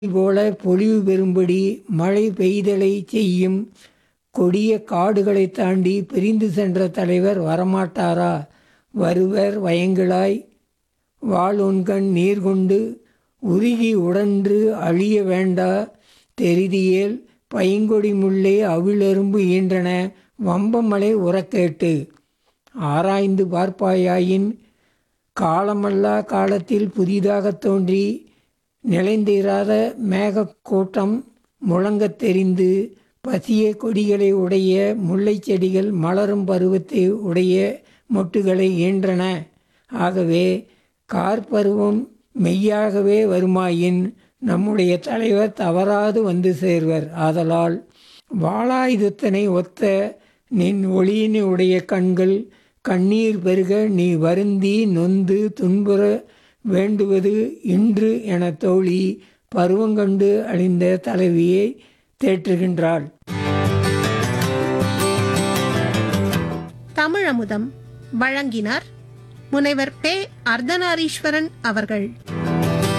போல பொலிவு பெறும்படி மழை பெய்தலைச் செய்யும் கொடிய காடுகளைத் தாண்டி பிரிந்து சென்ற தலைவர் வரமாட்டாரா வருவர் வயங்கிழாய் வாளொண்கண் நீர்கொண்டு உருகி உடன்று அழிய வேண்டா தெரிதியேல் பைங்கொடி முல்லை அவிழெரும்பு ஈன்றன வம்பமலை உறக்கேட்டு ஆராய்ந்து பார்ப்பாயாயின் காலமல்லா காலத்தில் புதிதாகத் தோன்றி நிலைந்திராத மேகக் கூட்டம் முழங்கத் தெரிந்து பசிய கொடிகளை உடைய முல்லைச் செடிகள் மலரும் பருவத்தை உடைய மொட்டுகளை ஈன்றன ஆகவே கார்ப்பருவம் மெய்யாகவே வருமாயின் நம்முடைய தலைவர் தவறாது வந்து சேர்வர் ஆதலால் வாளாயுதத்தினை ஒத்த நின் ஒளியினுடைய கண்கள் கண்ணீர் பெருக நீ வருந்தி நொந்து துன்புற வேண்டுவது இன்று என தோழி பருவங்கண்டு அழிந்த தலைவியை தேற்றுகின்றாள் தமிழமுதம் வழங்கினார் முனைவர் பே அர்த்தநாரீஸ்வரன் அவர்கள்